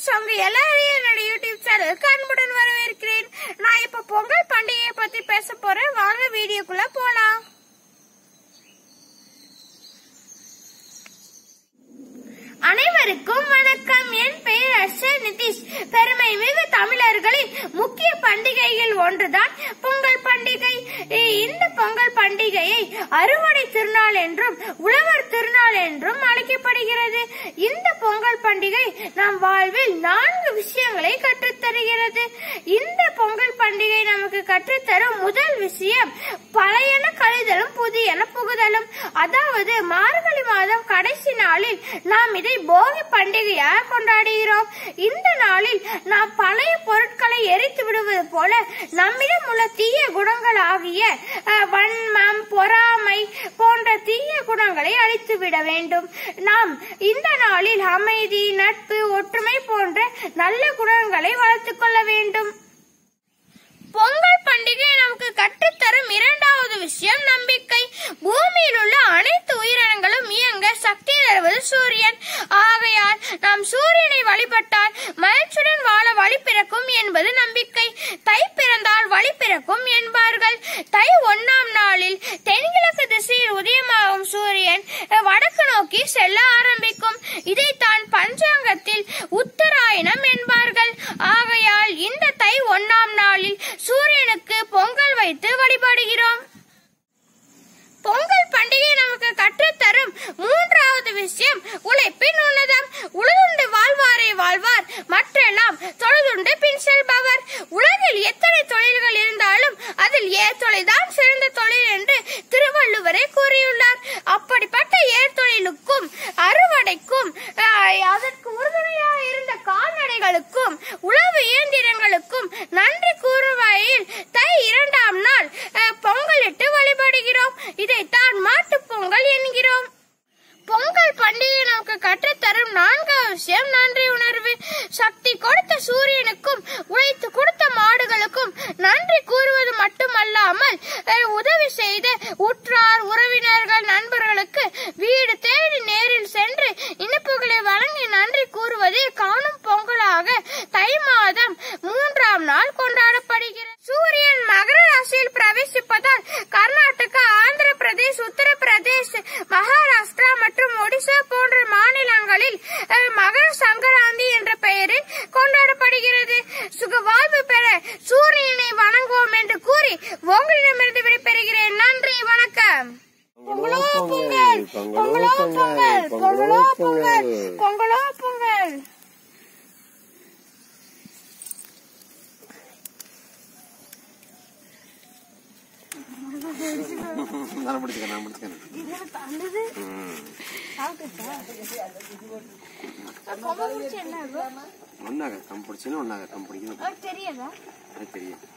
Friends உங்க எல்லாரையும் என்னோட யூடியூப் சேனலுக்கு அன்புடன் வரவேற்கிறேன் நான் இப்ப பொங்கல் பண்டிகையை பத்தி பேச போறேன் வாங்க வீடியோக்குள்ள போலாம் அனைவருக்கும் வணக்கம் என் பெயர் அர்ஷய் நிதிஷ் பெருமை மிகு தமிழர்களின் முக்கிய பண்டிகையில் ஒன்றுதான் பொங்கல் பண்டிகை இந்த பொங்கல் பண்டிகையை அறுவடை திருநாள் என்றும் உழவர் திருநாள் என்றும் அழைக்கப்படுகிறது இந்த பொங்கல் பண்டிகை நம் வாழ்வில் நான்கு விஷயங்களை கற்றுத்தருகிறது இந்த பொங்கல் பண்டிகை நமக்கு கற்றுத்தரும் முதல் விஷயம் பழையன கழிதலும் புதியன புகுதலும் அதாவது மார்கழி மாதம் கடைசி நாளில் நாம் இதை போகி பண்டிகையாக கொண்டாடுகிறோம் இந்த நாளில் நாம் பழைய பொருட்களை எரித்து விடுவது போல நம்மிடம் உள்ள தீய குணங்கள் ஆகிய அஹ், வன்மம் பொறாமை போன்ற தீய குணங்களை அழித்து விட வேண்டும் நாம் இந்த நாளில் அமைதி நட்பு ஒற்றுமை போன்ற நல்ல குணங்களை வளர்த்துக் கொள்ள வேண்டும் பொங்கல் பண்டிகை நமக்கு கற்றுத்தரும் இரண்டாவது விஷயம் நம்பிக்கை பூமியில் உள்ள அனைத்து உயிரினங்களும் இயங்க சக்தி தருவது சூரியன் ஆகையால் நாம் சூரியனை வழிபட்டால் மகிழ்ச்சியுடன் வாழ வழி பிறக்கும் என்பது நம்பிக்கை தை பிறந்தால் வழி பிறக்கும் என்பார்கள் தை ஒன்னாம் நாளில் தென்கிழக்கு திசையில் உதயமாகும் சூரியன் அஹ், வடக்கு நோக்கி செல்ல ஆரம்பிக்கும் இதைத்தான் பஞ்சாங்கத்தில் உத்தராயணம் என்பார்கள் ஆகையால் இந்த தை ஒன்னாம் நாளில் சூரியனுக்கு பொங்கல் வைத்து வழிபடுகிறோம் பொங்கல் பண்டிகை நமக்கு கற்றுத்தரும் மூன்றாவது விஷயம் உழைப்பின் உன்னதம் உழுதுண்டு வாழ்வாரே வாழ்வார் மற்றெல்லாம் தொழுதுண்டு பின் செல்பவர் உலகில் எத்தனை தொழில்கள் இருந்தாலும் அதில் ஏர் தொழில்தான் சிறந்த தொழில் என்று திருவள்ளுவரே கூறியுள்ளார் அப்படிப்பட்ட ஏர் தொழிலுக்கும் அறுவடைக்கும் ஆஹ், அதற்கு உறுதுணையாக இருந்த கால்நடைகளுக்கும் உழவு இயந்திரங்களுக்கும் நன்றி கூறும் வகையில் தை இரண்டாம் நாள் ஆஹ், பொங்கலிட்டு வழிபடுகிறோம் இதைத்தான் மாட்டுப் பொங்கல் என்கிறோம் பொங்கல் பண்டிகை நமக்கு கற்றுத்தரும் நான்காவது விஷயம் நன்றி உணர்வு சக்தி கொடுத்த சூரியனுக்கும் உழைத்து கொடுத்த மாடுகளுக்கும் நன்றி கூறுவது மட்டுமல்லாமல் அஹ், உதவி செய்த உற்றார் உறவினர்கள் நண்பர்களுக்கு வீடு தேடி நேரில் சென்று இனிப்புகளை வழங்கி நன்றி கூறுவது காணும் பொங்கலாக தை மாதம் மூன்றாம் நாள் கொண்டாடப்படுகிறது சூரியன் மகர ராசியில் பிரவேசிப்பதால் கர்நாடகா ஆந்திர பிரதேஷ் உத்தரப்பிரதேஷ் மகாராஷ்டிரா மற்றும் ஒடிசா போன்ற மாநிலங்களில் அஹ், மகர சங்கராந்தி என்ற பெயரில் கொண்டாடப்படுகிறது சுக வாழ்வு பெற சூரியனை வணங்குவோம் என்று கூறி உங்களிடமிருந்து விடைபெறுகிறேன் நன்றி வணக்கம் பொங்கலோ பொங்கல் பொங்கலோ பொங்கல் பொங்கலோ பொங்கல் பொங்கலோ பொங்கல் நான் பிடிச்சிக்கிறேன் நான் பிடிச்சிக்கிறேன் பொங்கல் முடிச்சு என்ன ஆகும்? ஒன்னாக கம் பிடிச்சின்னு ஒன்னாக கம் பிடிக்கணும் தெரியாதா அது தெரியும்